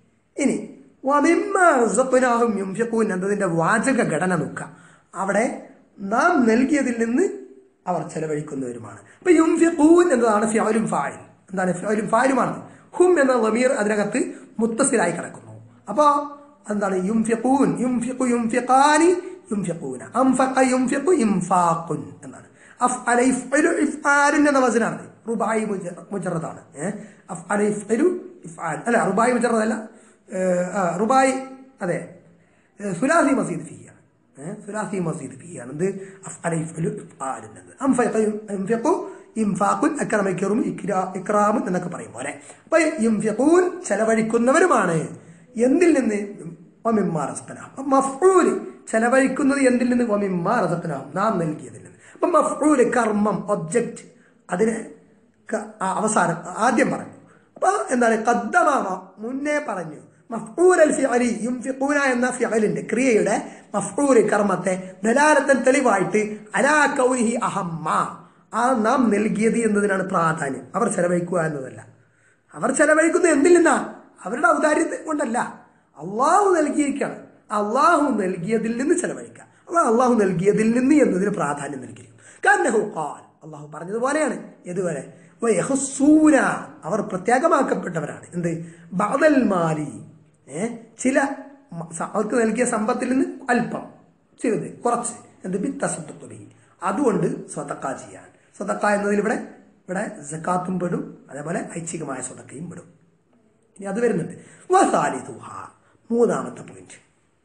ഇനി ومما رزقناهم ينفقون എന്നതിന്റെ വാചക ഘടന നോക്കുക അവിടെ നാം നൽകിയതിൽ നിന്ന് അവർ ചെലവഴിക്കുന്നവരുമാണ് ഇപ്പൊ യുംഫിഖൂൻ എന്നതാണ് ഫിഅലും ഫായിൽ എന്താണ് ഫിഅലും ഫായിലുമാണ് ഹും എന്ന ലമീർ അതിനകത്ത് മുത്തസിലായി കിടക്കുന്നു അപ്പോ എന്താണ് യുംഫിഖൂൻ യുംഫിഖു യുംഫിഖാനി യുംഫിഖൂന അംഫഖ യുംഫിഖു ഇംഫാഖുൻ എന്നാണ് അഫ്അല യഫ്അലു ഇഫ്ആലുൻ എന്ന വസനാണ് റുബായി മുജ- മുജറദാണ് ഏഹ് അഫ്അല യഫ്അലു ഇഫ്ആൽ അല്ല റുബായി മുജറദ് അല്ല ഏഹ്, ആ, റുബായി അതെ ഏഹ്, സുലാസി മസീദ് ഫിയാണ് ഏഹ്, സുലാസി മസീദ് ഫിയാണ് ഇത് അഫ്അല യഫ്അലു ഇഫ്ആലുൻ എന്നത് അംഫഖ യുംഫിഖു ഇംഫാഖുൻ അക്രമിക്കറും ഇക്രാമുൻ എന്നൊക്കെ പറയും പോലെ അപ്പൊ യുംഫിഖൂൻ ചെലവഴിക്കുന്നവരുമാണ് എന്തിൽ നിന്ന് വമിമ്മാ റസഖനാഹും. അപ്പൊ മഫ്ഊല് ചെലവഴിക്കുന്നത് എന്തിൽ നിന്ന് വമിമ്മാ റസഖനാഹും. നാം നൽകിയതിൽ നിന്ന് അപ്പൊ മഫ്ഊല് കർമ്മം ഒബ്ജക്റ്റ് അതിനെ ക- ആ അവസാനം ആദ്യം പറഞ്ഞു അപ്പൊ എന്താണ് കദ്ദമാമ മുന്നേ പറഞ്ഞു മഫ്ഊൽ അൽ ഫിഅലി യുംഫിഖൂന എന്ന ഫിഅലിന്റെ ക്രിയയുടെ മഫ്ഊൽ കർമ്മത്തെ ദലാലത്തൻ തെളിവായിട്ട് അലാ കൗനിഹി അഹമ്മ ആ നാം നൽകിയത് എന്നതിനാണ് പ്രാധാന്യം അവർ ചെലവഴിക്കുക എന്നതല്ല അവർ ചെലവഴിക്കുന്നത് എന്തിൽ നിന്നാ അവരുടെ ഔദാര്യത്തെ കൊണ്ടല്ല അള്ളാഹു നൽകിയിരിക്കുകയാണ് അള്ളാഹു നൽകിയതിൽ നിന്ന് ചെലവഴിക്കുക അപ്പൊ അള്ളാഹു നൽകിയതിൽ നിന്ന് എന്നതിന് പ്രാധാന്യം നൽകിയിരിക്കും കാരണം ഖാൽ അള്ളാഹു പറഞ്ഞതുപോലെയാണ് ഇതുവരെ വയഹുസൂന അവർ പ്രത്യേകമാക്കപ്പെട്ടവരാണ് എന്ത് ബദൽ മാലി ഏ ചില മ- സ- അവർക്ക് നൽകിയ സമ്പത്തിൽ നിന്ന് അല്പം ചിലത് കുറച്ച് എന്ത് ബിത്തസത്തുബി അതുകൊണ്ട് സ്വതക്ക ചെയ്യാൻ സ്വതക്ക എന്നതിൽ ഇവിടെ ഇവിടെ ജക്കാത്തും പെടും അതേപോലെ ഐച്ഛികമായ സ്വതക്കയും പെടും ഇനി അത് വരുന്നുണ്ട് വസാലിതുഹ മൂന്നാമത്തെ പോയിന്റ്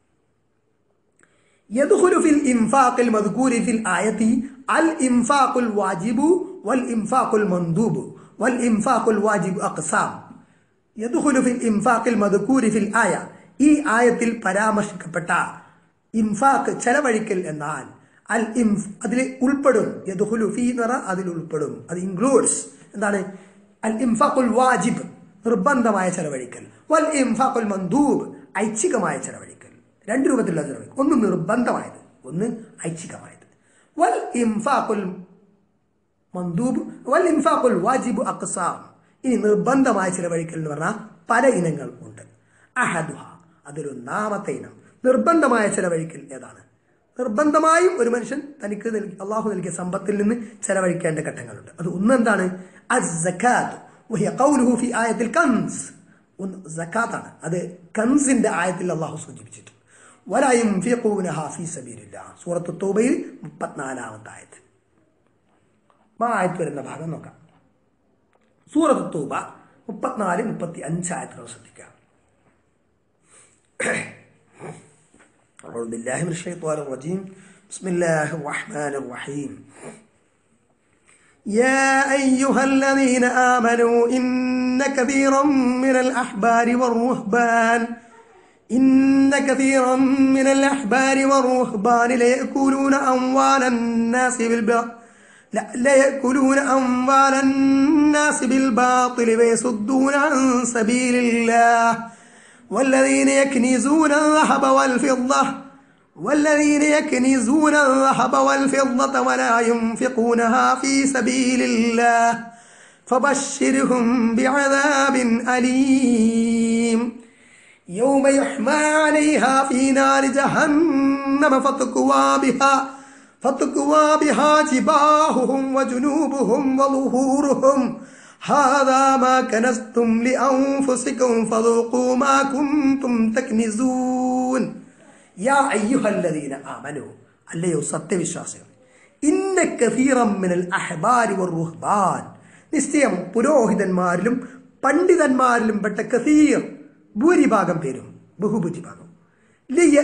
يدخل في الإنفاق المذكور في الآية الإنفاق الواجب والإنفاق المندوب والإنفاق الواجب أقسام يدخل في الإنفاق المذكور في الآية ഈ ആയത്തിൽ പരാമർശിക്കപ്പെട്ട ഇൻഫാക്ക് ചെലവഴിക്കൽ എന്നാൽ അൽ ഇംഫ് അതിൽ ഉൾപ്പെടും യദുഹുലു ഫീ എന്ന് പറഞ്ഞാൽ അതിൽ ഉൾപ്പെടും അത് ഇൻക്ലൂഡ്സ് എന്താണ് അൽ ഇംഫാഖുൽ വാജിബ് നിർബന്ധമായ ചെലവഴിക്കൽ വൽ ഇംഫാഖുൽ മന്ദൂബ് ഐച്ഛികമായ ചെലവഴിക്കൽ രണ്ട് രൂപത്തിലുള്ള ചെലവഴിക്കൽ ഒന്ന് നിർബന്ധമായത് ഒന്ന് ഐച്ഛികമായത് വൽ ഇംഫാഖുൽ മന്ദൂബ് വൽ ഇൻഫാഖുൽ വാജിബ് അക്സാം ഇനി നിർബന്ധമായ ചിലവഴിക്കൽ എന്ന് പറഞ്ഞാൽ പല ഇനങ്ങൾ ഉണ്ട് അഹദുഹ അതിലൊന്നാമത്തെ ഇനം നിർബന്ധമായ ചിലവഴിക്കൽ ഏതാണ് നിർബന്ധമായും ഒരു മനുഷ്യൻ തനിക്ക് നൽകി അള്ളാഹു നൽകിയ സമ്പത്തിൽ നിന്ന് ചെലവഴിക്കേണ്ട ഘട്ടങ്ങളുണ്ട് അത് ഒന്നെന്താണ് അസ്സക്കാത്ത് വഹിയ ഖൗലുഹു ഫി ആയത്തിൽ കൻസ് ഒന്ന് സക്കാത്താണ് അത് കൻസിന്റെ ആയത്തിൽ അള്ളാഹു സൂചിപ്പിച്ചിട്ടുണ്ട് വലാ യുൻഫിഖൂനഹ ഫീ സബീലില്ലാഹ് സൂറത്ത് തൗബയിൽ മുപ്പത്തിനാലാമത്തെ ആയത്ത് ആ ആയത്ത് വരുന്ന ഭാഗം നോക്കാം സൂറത്ത് തൂബ മുപ്പത്തിനാല് മുപ്പത്തി അഞ്ചായത്തുകൾ ശ്രദ്ധിക്കാം أعوذ بالله من الشيطان الرجيم بسم الله الرحمن الرحيم يا أيها الذين آمنوا إن كثيرا من الأحبار والرهبان إن كثيرا من الأحبار والرهبان ليأكلون أموال الناس بالباطل لا ليأكلون أموال الناس بالباطل ويصدون عن سبيل الله والذين يكنزون الذهب والفضة والذين يكنزون الذهب والفضة ولا ينفقونها في سبيل الله فبشرهم بعذاب أليم يوم يحمى عليها في نار جهنم فتكوى بها فتكوى بها جباههم وجنوبهم وظهورهم هذا ما كنزتم لأنفسكم فذوقوا ما كنتم تكنزون يا أيها الذين آمنوا അല്ലയോ സത്യവിശ്വാസികൾ ഇന്ന കഥീറം മിനൽ അഹ്ബാരി റുഹ്ബാൻ നിശ്ചയം പുരോഹിതന്മാരിലും പണ്ഡിതന്മാരിലും പെട്ട കഥീർ ഭൂരിഭാഗം പേരും ബഹുഭൂരിഭാഗം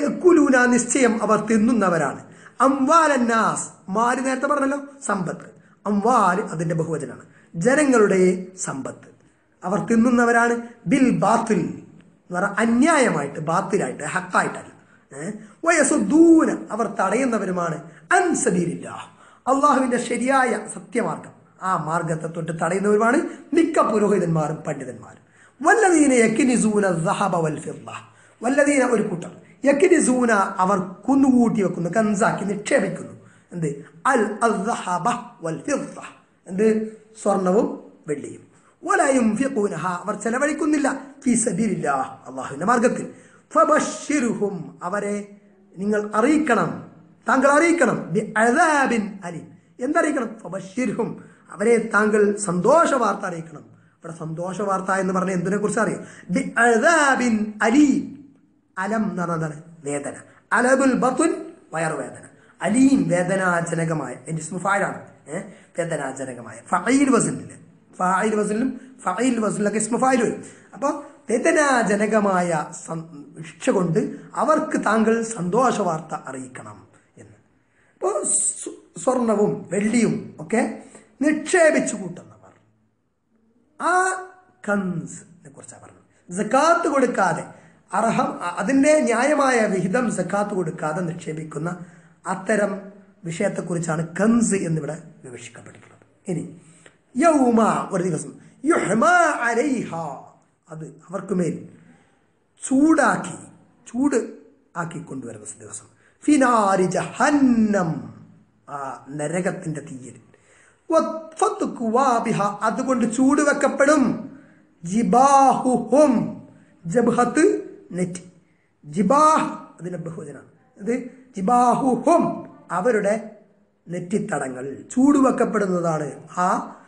ലിയക്കുലൂന നിശ്ചയം അവർ തിന്നുന്നവരാണ് അംവാലന്നാസ് മാരി നേരത്തെ പറഞ്ഞല്ലോ സമ്പത്ത് അംവാൽ അതിന്റെ ബഹുവചനാണ് ജനങ്ങളുടെ സമ്പത്ത് അവർ തിന്നുന്നവരാണ് ബിൽ ബാത്തിൽ എന്ന് പറഞ്ഞാൽ അന്യായമായിട്ട് ബാത്തിലായിട്ട് ഹക്കായിട്ടല്ല ഏഹ്? വയസുദ്ദൂന അവർ തടയുന്നവരുമാണ് അൻസബീലില്ല അള്ളാഹുവിന്റെ ശരിയായ സത്യമാർഗം ആ മാർഗത്തെ തൊട്ട് തടയുന്നവരുമാണ് മിക്ക പുരോഹിതന്മാരും പണ്ഡിതന്മാരും വല്ലതീന യക്കിനിസൂന ദഹബ വൽ ഫിദ്ദ വല്ലതീന ഒരു കൂട്ടർ യക്കിനിസൂന അവർ കുന്നുകൂട്ടി വെക്കുന്നു കൻസാക്കി നിക്ഷേപിക്കുന്നു എന്ത് അൽ അദ്ഹബ വൽ ഫിദ്ദ എന്ത് സ്വർണവും വെള്ളിയും വലയും ഫിഖൂനഹ അവർ ചെലവഴിക്കുന്നില്ല ഫീ സബീലില്ലാഹ് അള്ളാഹുവിന്റെ മാർഗത്തിൽ ഫബശ്ശിർഹും അവരെ നിങ്ങൾ അറിയിക്കണം താങ്കൾ അറിയിക്കണം ബി അദാബിൻ അലീം എന്തറിയിക്കണം ഫബശ്ശിർഹും അവരെ താങ്കൾ സന്തോഷ വാർത്ത അറിയിക്കണം ഇവിടെ സന്തോഷ വാർത്ത എന്ന് പറഞ്ഞ എന്തിനെ കുറിച്ച് അറിയാം ബി അദാബിൻ അലീം അലം എന്ന് പറഞ്ഞാൽ എന്താണ് വേദന അലബുൽ ബത്തുൻ വയറുവേദന അലീം വേദനാജനകമായ എന്റെ സ്മുഫായിലാണ് ഏഹ് വേദനാജനകമായ ഫൈൽ വസലില് ഫായിൽ വസലിലും ഫൈൽ വസലിലൊക്കെ ഇസ്മുഫായിൽ വരും അപ്പോൾ വേദനാജനകമായ സം- ശിക്ഷ കൊണ്ട് അവർക്ക് താങ്കൾ സന്തോഷ വാർത്ത അറിയിക്കണം എന്ന് ഇപ്പോൾ സ്വർണവും വെള്ളിയും ഒക്കെ നിക്ഷേപിച്ചു കൂട്ടുന്നവർ ആ കൻസിനെ കുറിച്ചാണ് പറഞ്ഞത് സക്കാത്ത് കൊടുക്കാതെ അർഹം അ- അതിന്റെ ന്യായമായ വിഹിതം സക്കാത്ത് കൊടുക്കാതെ നിക്ഷേപിക്കുന്ന അത്തരം വിഷയത്തെക്കുറിച്ചാണ് കൻസ് എന്നിവിടെ വിവക്ഷിക്കപ്പെട്ടിട്ടുള്ളത് ഇനി യൗമ ഒരു ദിവസം യുഹ്മ അലൈഹ അത് അവർക്ക് മേൽ ചൂടാക്കി ചൂട് ആക്കി കൊണ്ടുവരുന്ന ദിവസം ഫിനാരി ജഹന്നം ആ നരകത്തിന്റെ തീയിൽ വത്ഫത്തുക്കുവാബിഹ അതുകൊണ്ട് ചൂട് വെക്കപ്പെടും ജിബാഹുഹും ജബ്ഹത്ത് നെറ്റ് ജിബാഹ് അതിന്റെ ബഹുവചനാണ് ഇത് ജിബാഹുഹും അവരുടെ നെറ്റിത്തടങ്ങൾ ചൂട് വെക്കപ്പെടുന്നതാണ് ആ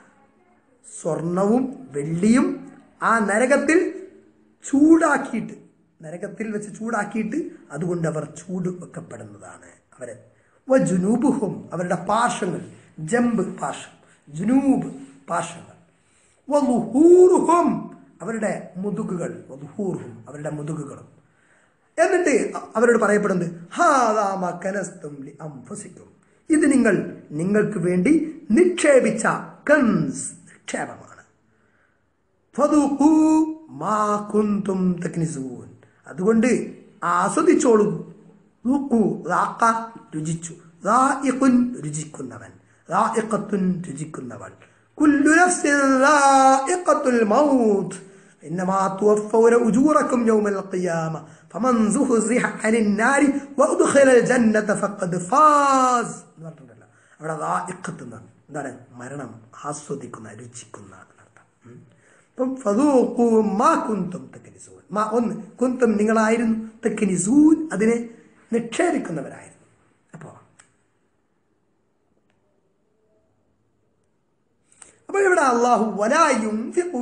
സ്വർണവും വെള്ളിയും ആ നരകത്തിൽ ചൂടാക്കിയിട്ട് നരകത്തിൽ വെച്ച് ചൂടാക്കിയിട്ട് അതുകൊണ്ട് അവർ ചൂട് വെക്കപ്പെടുന്നതാണ് അവരെ ജുനൂബുഹും അവരുടെ പാർശ്വങ്ങൾ ജമ്പ് പാർശ്വം ജുനൂബ് പാർശ്വങ്ങൾ വലുഹൂറുഹും അവരുടെ മുതുകുകൾ വലുഹൂറുഹും അവരുടെ മുതുകുകളും എന്നിട്ട് അ- അവരോട് പറയപ്പെടുന്നത് "ഹാദാ മാ കനസ്തും ലി അൻഫുസിക്കും." ഇത് നിങ്ങൾ നിങ്ങൾക്ക് വേണ്ടി നിക്ഷേപിച്ച കൻസ് നിക്ഷേപമാണ് ഫദൂഖൂ മാ കുന്തും തക്നിസൂൻ അതുകൊണ്ട് ആസ്വദിച്ചോളൂ ദൂഖൂ റാഖ രുചിച്ചു റായിഖുൻ രുചിക്കുന്നവൻ റായിഖത്തുൻ രുചിക്കുന്നവൾ കുല്ലു നഫ്സിൻ റായിഖത്തുൽ മൗത്ത് إنما توفون أجوركم يوم القيامة فمن زحزح عن النار وأدخل الجنة فقد فاز എന്ന് പറഞ്ഞിട്ടുണ്ടല്ലോ അവിടെ റായിഖത്ത് എന്ന് എന്താണ് മരണം ആസ്വദിക്കുന്ന രുചിക്കുന്ന എന്നർത്ഥം ഉം. അപ്പം ഫദൂഖൂ മാ കുന്തും തക്നിസൂൻ മാ ഒന്ന് കുന്തും നിങ്ങളായിരുന്നു തക്നിസൂൻ അതിനെ നിക്ഷേപിക്കുന്നവരായിരുന്നു അപ്പോൾ അപ്പൊ ഇവിടെ അള്ളാഹു വലായും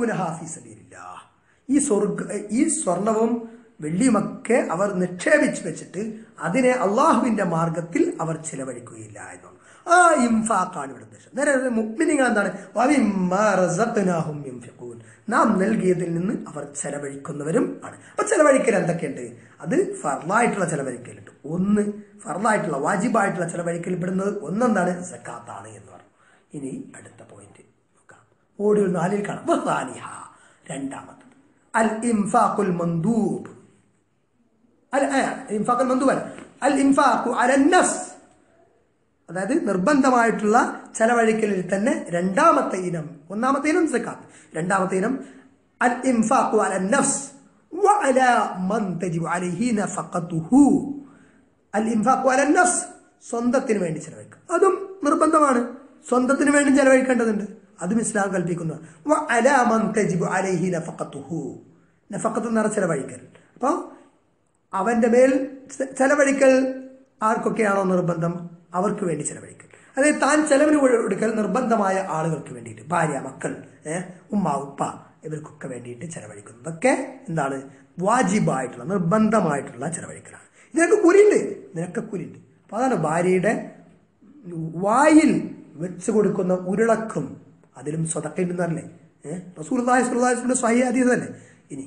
ഈ സ്വർഗ ഈ സ്വർണവും വെള്ളിയുമൊക്കെ അവർ നിക്ഷേപിച്ചു വെച്ചിട്ട് അതിനെ അള്ളാഹുവിന്റെ മാർഗത്തിൽ അവർ ചിലവഴിക്കുകയില്ല എന്നാണ് ആ ഇംഫാക്കാണ് ഇവിടെ ഉദ്ദേശം നേരെ മുഗ്മിനികൾ എന്താണ് വമിമ്മാ റസഖ്നാഹും യുൻഫിഖൂൻ. നാം നൽകിയതിൽ നിന്ന് അവർ ചെലവഴിക്കുന്നവരും ആണ് അപ്പൊ ചെലവഴിക്കൽ എന്തൊക്കെയുണ്ട് അത് ഫർലായിട്ടുള്ള ചെലവഴിക്കലുണ്ട് ഒന്ന് ഫർലായിട്ടുള്ള വാജിബായിട്ടുള്ള ചെലവഴിക്കൽ പെടുന്നത് ഒന്നെന്താണ് സക്കാത്താണ് എന്ന് പറഞ്ഞു ഇനി അടുത്ത പോയിന്റ് നോക്കാം ഓഡിയോ നാലിൽ കാണാം വസാനിഹ. രണ്ടാമത്തത് അൽ ഇംഫാഖുൽ മന്ദൂബ് അൽ ആ, ഇൻഫാഖുൽ മന്ദൂബ് അല്ല. അൽ ഇൻഫാഖു അലൻ നഫ്സ് അതായത് നിർബന്ധമായിട്ടുള്ള ചെലവഴിക്കലിൽ തന്നെ രണ്ടാമത്തെ ഇനം ഒന്നാമത്തെ ഇനം സക്കാത്ത് രണ്ടാമത്തെ ഇനം അൽ ഇൻഫാഖു അലൻ നഫ്സ് وعلى من تجب عليه نفقته അൽ ഇൻഫാഖു അലൻ നഫ്സ് സ്വന്തത്തിന് വേണ്ടി ചെലവഴിക്കുക അതും നിർബന്ധമാണ് സ്വന്തത്തിന് വേണ്ടി ചെലവഴിക്കേണ്ടതുണ്ട് അതും ഇസ്ലാം കൽപ്പിക്കുന്നു وعلى من تجب عليه نفقته നഫഖത്ത് എന്ന് പറഞ്ഞാൽ ചെലവഴിക്കൽ അപ്പോൾ അവന്റെ മേൽ ചെ- ചെലവഴിക്കൽ ആർക്കൊക്കെയാണോ നിർബന്ധം അവർക്ക് വേണ്ടി ചെലവഴിക്കൽ അതായത് താൻ ചെലവിന് കൊടുക്കൽ നിർബന്ധമായ ആളുകൾക്ക് വേണ്ടിയിട്ട് ഭാര്യ മക്കൾ ഏഹ് ഉമ്മ ഉപ്പ ഇവർക്കൊക്കെ വേണ്ടിയിട്ട് ചെലവഴിക്കുന്നതൊക്കെ എന്താണ് വാജിബായിട്ടുള്ള നിർബന്ധമായിട്ടുള്ള ചെലവഴിക്കലാണ് ഇതിനൊക്കെ കുരിയുണ്ട് ഇതിനൊക്കെ കുരിയുണ്ട് അപ്പൊ അതാണ് ഭാര്യയുടെ വായിൽ വെച്ച് കൊടുക്കുന്ന ഉരുളക്കും അതിലും സ്വതക്കുണ്ടെന്നല്ലേ ഏഹ് റസൂലുള്ളാഹി സ്വല്ലല്ലാഹു അലൈഹി വസല്ലം സ്വഹീഹ് ഹദീസ് തന്നെ ഇനി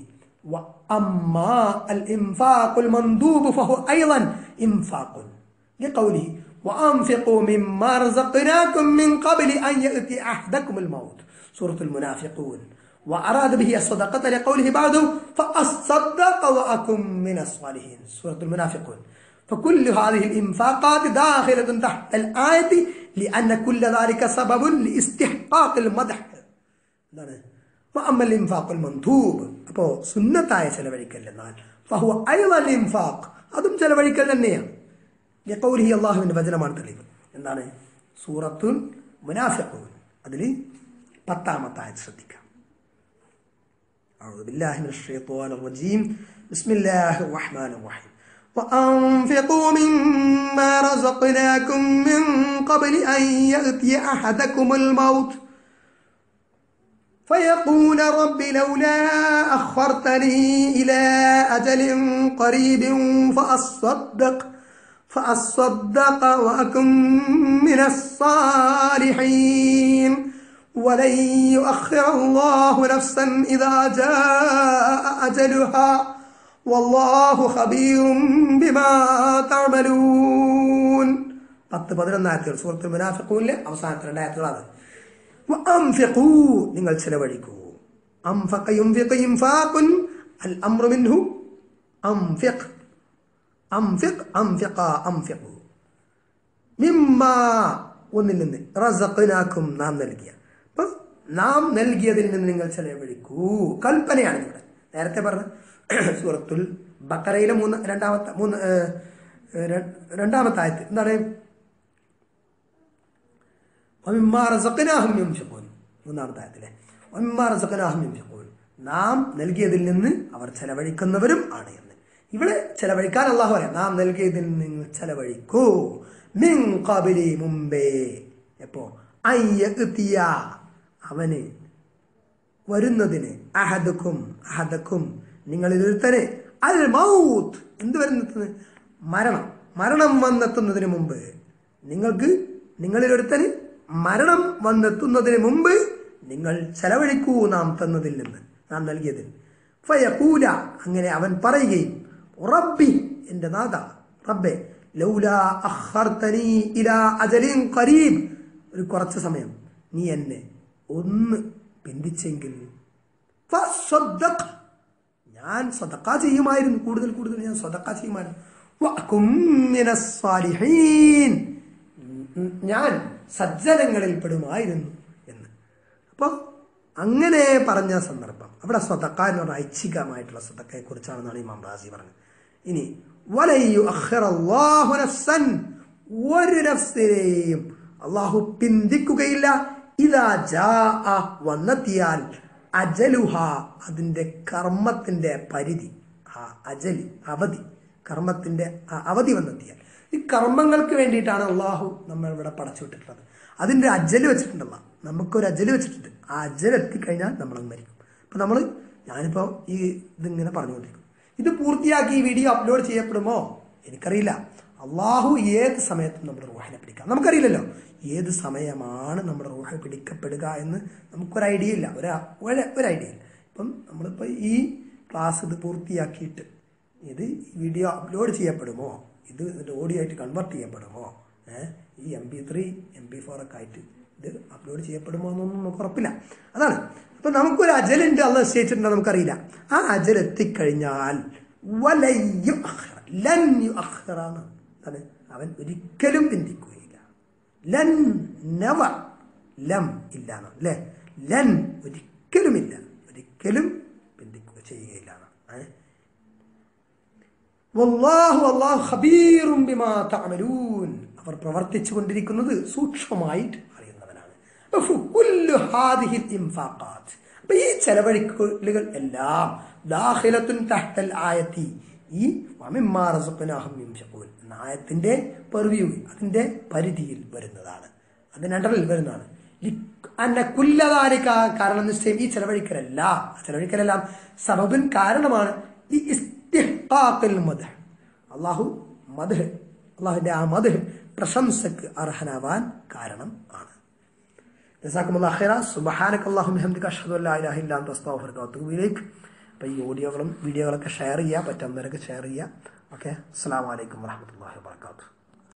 وأما الإنفاق المندوب فهو أيضا إنفاق لقوله وأنفقوا مما رزقناكم من قبل أن يأتي أحدكم الموت سورة المنافقون وأراد به الصدقة لقوله بعده فأصدق وأكن من الصالحين سورة المنافقون فكل هذه الإنفاقات داخلة تحت الآية لأن كل ذلك سبب لاستحقاق المدح എന്താണ് അമ്മൽ ഇൻഫാഖുൽ മന്തൂബ് അപ്പോ സുന്നത്തായ ചെലവഴിക്കൽ എന്നാൽ ഫഹുവ അയ്വൽ ഇൻഫാഖ് അതും ചെലവഴിക്കൽ തന്നെയാണ് യഖൗലിഹി അള്ളാഹുവിന്റെ വചനമാണ് തെളിവ് എന്താണ് സൂറത്തുൽ മുനാഫിഖൂൻ അതിൽ പത്താമത്തെ ആയത് ശ്രദ്ധിക്കാം أعوذ بالله من الشيطان الرجيم بسم الله الرحمن الرحيم وأنفقوا مما رزقناكم من قبل أن يأتي أحدكم الموت فيقول رب لولا أخرتني إلى أجل قريب فأصدق فأصدق وأكن من الصالحين ولن يؤخر الله نفسا إذا جاء أجلها والله خبير بما تعملون പത്ത് പതിനൊന്നായത്തുകൾ സൂറത്തുൽ മുനാഫിഖൂനിലെ അവസാനത്തെ രണ്ടായത്തുകളാണ് വഅൻഫിഖൂ നിങ്ങൾ ചെലവഴിക്കൂ അൻഫഖ യുൻഫിഖു ഇൻഫാഖുൻ അൽ അംറു മിൻഹു അൻഫിഖ് അൻഫിഖ് അൻഫിഖ അൻഫിഖു മിമ്മ ഒന്നിൽ നിന്ന് റസഖനാക്കും നാം നൽകിയ അപ്പൊ നാം നൽകിയതിൽ നിന്ന് നിങ്ങൾ ചെലവഴിക്കൂ കൽപ്പനയാണ് ഇവിടെ നേരത്തെ പറഞ്ഞ സൂറത്തുൽ ബക്കറയിലെ മൂന്ന് രണ്ടാമത്തെ മൂന്ന് ഏഹ്, ര- രണ്ടാമത്തെ ആയത്ത് എന്താണ് വമിമ്മാ റസഖനാഹും യുൻഫിഖൂൻ മൂന്നാമത്തെ ആയത്തിലെ വമിമ്മാ റസഖനാഹും യുൻഫിഖൂൻ നാം നൽകിയതിൽ നിന്ന് അവർ ചെലവഴിക്കുന്നവരും ആണ് എന്ന് ഇവിടെ ചെലവഴിക്കാൻ അള്ളാഹു പറയാം നാം നൽകിയതിൽ നിന്ന് നിങ്ങൾ ചെലവഴിക്കൂ മിൻ ഖബലി മുമ്പേ എപ്പോ അയ്യത്തിയ അവന് വരുന്നതിന് അഹദക്കും അഹദക്കും നിങ്ങളിൽ ഒരുത്തന് അൽ മൗത്ത് എന്ത് വരുന്നത് മരണം മരണം വന്നെത്തുന്നതിന് മുമ്പ് നിങ്ങൾക്ക് നിങ്ങളിൽ ഒരുത്തന് മരണം വന്നെത്തുന്നതിന് മുമ്പ് നിങ്ങൾ ചെലവഴിക്കൂ നാം തന്നതിൽ നിന്ന് നാം നൽകിയതിൽ ഫയഖൂല അങ്ങനെ അവൻ പറയുകയും റബ്ബി എന്റെ നാഥ റബ്ബെ ലൗല അഖർതനി ഇലാ അജലിൻ ഖരീബ് ഒരു കുറച്ച് സമയം നീ എന്നെ ഒന്ന് പിന്തിച്ചെങ്കിൽ ഫസ്വദ്ദഖ്. ഞാൻ സ്വതക്ക ചെയ്യുമായിരുന്നു കൂടുതൽ കൂടുതൽ ഞാൻ സ്വതക്ക ചെയ്യുമായിരുന്നു വഅകും മിനസ് സാലിഹീൻ. ഉം, ഞാൻ സജ്ജനങ്ങളിൽ പെടുമായിരുന്നു എന്ന് അപ്പൊ അങ്ങനെ പറഞ്ഞ സന്ദർഭം അവിടെ സ്വതക്ക എന്ന് പറഞ്ഞ ഐച്ഛികമായിട്ടുള്ള സ്വതക്കയെ കുറിച്ചാണെന്നാണ് ഇമാം റാസി പറഞ്ഞത് ഇനി വലയ്യു അഖ്റല്ലാഹു നഫ്സൻ ഒരു നഫ്സിനെയും അള്ളാഹു പിന്തിക്കുകയില്ല ഇതാ ജാ വന്നെത്തിയാൽ അജലുഹ അതിന്റെ കർമ്മത്തിന്റെ പരിധി ആ അജലി അവധി കർമ്മത്തിന്റെ ആ അവധി വന്നെത്തിയാൽ ഈ കർമ്മങ്ങൾക്ക് വേണ്ടിയിട്ടാണ് അള്ളാഹു നമ്മൾ ഇവിടെ പടച്ചുവിട്ടിട്ടുള്ളത് അതിന്റെ അജല് വെച്ചിട്ടുണ്ടല്ല നമുക്കൊരു അജല് വെച്ചിട്ടുണ്ട് ആ അജൽ എത്തിക്കഴിഞ്ഞാൽ നമ്മൾ മരിക്കും അപ്പൊ നമ്മൾ ഞാനിപ്പോ ഈ ഇതിങ്ങനെ പറഞ്ഞുകൊണ്ടിരിക്കും ഇത് പൂർത്തിയാക്കി ഈ വീഡിയോ അപ്ലോഡ് ചെയ്യപ്പെടുമോ എനിക്കറിയില്ല അള്ളാഹു ഏത് സമയത്തും നമ്മുടെ റൂഹിനെ പിടിക്കാം നമുക്കറിയില്ലല്ലോ ഏത് സമയമാണ് നമ്മുടെ റൂഹ പിടിക്കപ്പെടുക എന്ന് നമുക്കൊരു ഐഡിയ ഇല്ല ഒരു ഒരു- ഒരു ഐഡിയ ഇല്ല ഇപ്പം നമ്മളിപ്പോൾ ഈ ക്ലാസ് ഇത് പൂർത്തിയാക്കിയിട്ട് ഇത് വീഡിയോ അപ്ലോഡ് ചെയ്യപ്പെടുമോ ഇത് ഇതിൻ്റെ ഓഡിയോ ആയിട്ട് കൺവെർട്ട് ചെയ്യപ്പെടുമോ ഏഹ് ഈ M P three M P four ഒക്കെ ആയിട്ട് ഇത് അപ്ലോഡ് ചെയ്യപ്പെടുമോ എന്നൊന്നും നമുക്ക് ഉറപ്പില്ല അതാണ് അപ്പൊ നമുക്കൊരു അജലുണ്ട് അള്ള നിശ്ചയിച്ചിട്ടുണ്ടോ നമുക്കറിയില്ല ആ അജൽ എത്തിക്കഴിഞ്ഞാൽ വലയ്യു അഖ്റ, ലൻ യു അഖ്റ എന്ന്. എന്താണ്? അവൻ ഒരിക്കലും പിന്തിക്കുകയില്ല ലൻ നവ ലം ഇല്ല എന്നാണ് അല്ലേ ലൻ ഒരിക്കലുമില്ല ഒരിക്കലും പിന്തിക്കുക ചെയ്യുകയില്ല എന്നാണ് ഏഹ് വല്ലാഹു അല്ലാഹു ഖബീറും ബിമാ തഅമലൂൻ അവർ പ്രവർത്തിച്ചു കൊണ്ടിരിക്കുന്നത് സൂക്ഷ്മമായിട്ട് അറിയുന്നവനാണ് അപ്പൊ കുല്ലു ഹാദിഹിൽ ഇൻഫാഖാത്ത് അപ്പൊ ഈ ചെലവഴിക്കലുകൾ എല്ലാം ദാഖിലത്തുൻ തഹ്തൽ ആയത്തി ഈ വമിമ്മാ റസഖനാഹും യുൻഫിഖൂൻ എന്ന ആയത്തിന്റെ പെർവ്യൂ അതിന്റെ പരിധിയിൽ വരുന്നതാണ് അതിന്റെ അണ്ടറിൽ വരുന്നതാണ് ലി- അന്ന കുല്ലതാരിക കാരണം നിശ്ചയം ഈ ചെലവഴിക്കലല്ല ആ ചെലവഴിക്കലെല്ലാം സബബിൻ കാരണമാണ് ഈ ഇസ്തിഹ്ഖാഖിൽ മദ്ഹ് അള്ളാഹു മദ്ഹ് അള്ളാഹുവിന്റെ ആ മദ്ഹ് പ്രശംസക്ക് അർഹനാവാൻ കാരണം ആണ് ജസാക്കുമുല്ലാ ഖൈറ സുബ്ഹാനക അല്ലാഹുമ്മ ബിഹംദിക അഷ്ഹദു അല്ലാ ഇലാഹ ഇല്ലാ അൻത അസ്തഗ്ഫിറുക വഅത്തൂബു ഇലൈക് അപ്പോൾ ഈ ഓഡിയോകളും വീഡിയോകളൊക്കെ ഷെയർ ചെയ്യുക പറ്റുന്നവരൊക്കെ ഷെയർ ചെയ്യുക ഓക്കെ അസ്സലാമു അലൈക്കും വറഹ്മത്തുള്ളാഹി വബറകാതുഹു